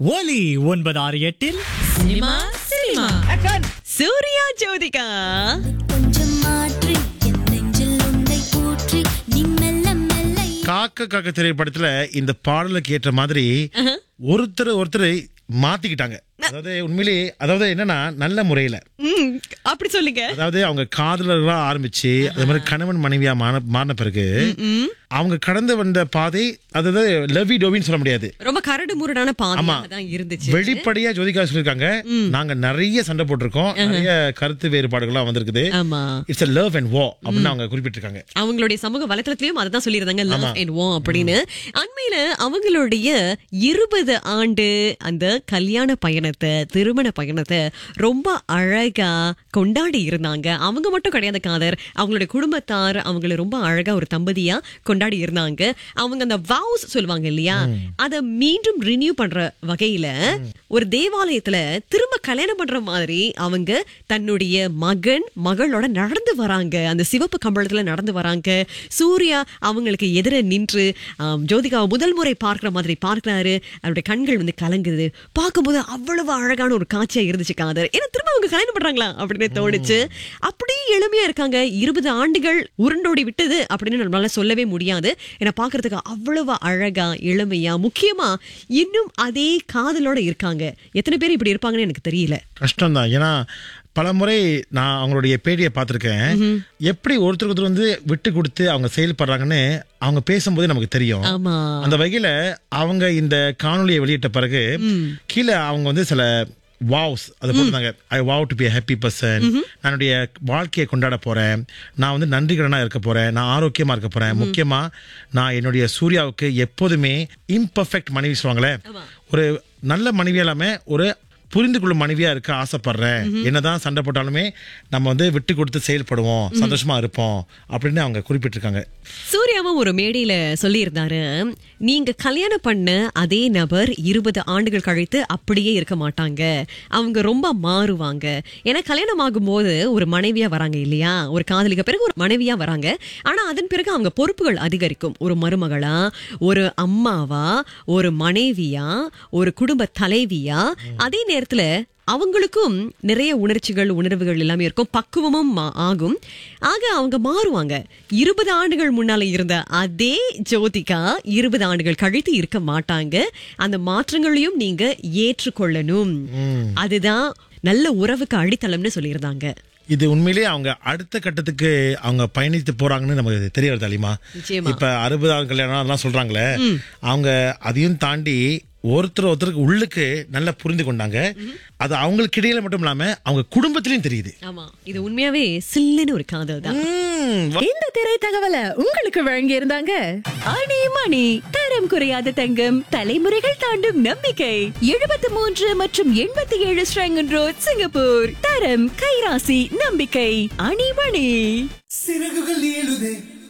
ஒலி ஒன்பது ஆறு எட்டில் சினிமா சினிமா சூர்யா ஜோதிகா கொஞ்சம் மாற்றி என் நெஞ்சில் உன்னை ஊற்றி நீ மெல்ல மெல்ல காக்க காக்க திரைப்படத்துல இந்த பாடலுக்கு ஏற்ற மாதிரி ஒருத்தர் ஒருத்தர் மாத்திக்கிட்டாங்க அதாவது உண்மையிலேயே அதாவது என்னன்னா நல்ல முறையில ம், அப்படி சொல்லுங்க அதாவது அவங்க காதலர்களா ஆரம்பிச்சு அதே மாதிரி கணவன் மனைவியா மாற- மாறின பிறகு அவங்க கடந்து வந்த பாதை அதாவது லவ்வி டோவின்னு சொல்ல முடியாது ரொம்ப கரடு முரடான ஆமா. பாதையாக தான் இருந்துச்சு வெளிப்படையா ஜோதிகா சொல்லிருக்காங்க நாங்க நிறைய சண்டை போட்டிருக்கோம் நிறைய கருத்து வேறுபாடுகள்லாம் வந்திருக்குது ஆமா இட்ஸ் லவ் அண்ட் வோ அப்படின்னு அவங்க குறிப்பிட்டிருக்காங்க அவங்களுடைய சமூக வலைத்தளத்திலயும் அதை தான் சொல்லியிருந்தாங்க லவ் அண்ட் வோ அப்படின்னு அண்மையில அவங்களுடைய இருபது ஆண்டு அந்த கல்யாண பயணத்தை திருமண பயணத்தை ரொம்ப அழகா கொண்டாடி இருந்தாங்க அவங்க மட்டும் கிடையாது காதர் அவங்களுடைய குடும்பத்தார் அவங்கள ரொம்ப அழகா ஒரு தம்பதியா கொண்டாடி இருந்தாங்க அவங்க அந்த வாவ்ஸ் சொல்லுவாங்க இல்லையா அத மீண்டும் ரினியூ பண்ற வகையில ஒரு தேவாலயத்துல திரும்ப கல்யாணம் பண்ற மாதிரி அவங்க தன்னுடைய மகன் மகளோட நடந்து வராங்க அந்த சிவப்பு கம்பளத்துல நடந்து வராங்க சூர்யா அவங்களுக்கு எதிர நின்று ஆம், ஜோதிகாவை முதல் முறை பார்க்கிற மாதிரி பார்க்கிறாரு அவருடைய கண்கள் வந்து கலங்குது பார்க்கும்போது அவ்வளவு அழகான ஒரு காட்சியா இருந்துச்சு காதர் ஏன்னா திரும்ப அவங்க கல்யாணம் பண்றாங்களா அப்படின்னு தோணுச்சு அப்படியே எளிமையா இருக்காங்க இருபது ஆண்டுகள் உருண்டோடி விட்டது அப்படின்னு நம்மளால சொல்லவே முடியாது ஏன்னா பார்க்கிறதுக்கு அவ்வளவு அழகா இளமையா முக்கியமா இன்னும் அதே காதலோட இருக்காங்க எத்தனை பேர் இப்படி இருப்பாங்கன்னு எனக்கு தெரியல கஷ்டம் தான் ஏன்னா பல முறை நான் அவங்களுடைய பேட்டியை பார்த்துருக்கேன் எப்படி ஒருத்தருக்கு ஒருத்தர் வந்து விட்டு கொடுத்து அவங்க செயல்படுறாங்கன்னு அவங்க பேசும்போது நமக்கு தெரியும் ஆமா அந்த வகையில அவங்க இந்த காணொளியை வெளியிட்ட பிறகு கீழே அவங்க வந்து சில வாவ்ஸ் அதை போட்டிருந்தாங்க I vow to be happy person நான் என்னுடைய வாழ்க்கையை கொண்டாட போறேன் நான் வந்து நன்றிகரனா இருக்க போறேன் நான் ஆரோக்கியமா இருக்க போறேன் முக்கியமா நான் என்னுடைய சூர்யாவுக்கு எப்போதுமே இம்பர்ஃபெக்ட் மனைவி சொல்லுவாங்களே ஒரு நல்ல மனைவி இல்லாம ஒரு புரிந்து கொள்ளும் மனைவியா இருக்க ஆசைப்படுறேன் என்னதான் சண்டை போட்டாலுமே நம்ம வந்து விட்டு கொடுத்து செயல்படுவோம் சந்தோஷமா இருப்போம் அப்படின்னு அவங்க குறிப்பிட்டிருக்காங்க சூர்யாவும் ஒரு மேடையில சொல்லியிருந்தாரு நீங்க கல்யாணம் பண்ண அதே நபர் இருபது ஆண்டுகள் கழித்து அப்படியே இருக்க மாட்டாங்க அவங்க ரொம்ப மாறுவாங்க ஏன்னா கல்யாணம் ஆகும்போது ஒரு மனைவியா வராங்க இல்லையா ஒரு காதலிக்க பிறகு ஒரு மனைவியா வராங்க ஆனா அதன் பிறகு அவங்க பொறுப்புகள் அதிகரிக்கும் ஒரு மருமகளா ஒரு அம்மாவா ஒரு மனைவியா ஒரு குடும்ப தலைவியா அதே நேரத்துல அவங்களுக்கும் நிறைய உணர்ச்சிகள் உணர்வுகள் எல்லாமே இருக்கும் பக்குவமும் மா- ஆகும் ஆக அவங்க மாறுவாங்க இருபது ஆண்டுகள் முன்னால இருந்த அதே ஜோதிகா இருபது ஆண்டுகள் கழித்து இருக்க மாட்டாங்க அந்த மாற்றங்களையும் நீங்க ஏற்றுக்கொள்ளணும் அதுதான் நல்ல உறவுக்கு அடித்தளம்னு சொல்லியிருந்தாங்க இது உண்மையிலேயே அவங்க அடுத்த கட்டத்துக்கு அவங்க பயணித்து போறாங்கன்னு நமக்கு தெரிய வருது அலிமா நிச்சயமா. இப்ப அறுபதாவது கல்யாணம் அதெல்லாம் சொல்றாங்களே அவங்க அதையும் தாண்டி ஒருத்தர் ஒருத்தருக்கு உள்ளுக்கு நல்லா புரிந்து கொண்டாங்க அது அவங்களுக்கு இடையில மட்டும் இல்லாம அவங்க குடும்பத்திலயும் தெரியுது ஆமா இது உண்மையாவே சில்லுன்னு ஒரு காதல் தான் ம், வ- இந்த திரை தகவலை உங்களுக்கு வழங்கி இருந்தாங்க அணி மணி தரம் குறையாத தங்கம் தலைமுறைகள் தாண்டும் நம்பிக்கை எழுபத்தி மூன்று மற்றும் எண்பத்தி ஏழு ஸ்ரங்கன் ரோட் சிங்கப்பூர் தரம் கைராசி நம்பிக்கை அணிமணி சிறகுகள் நீளுதே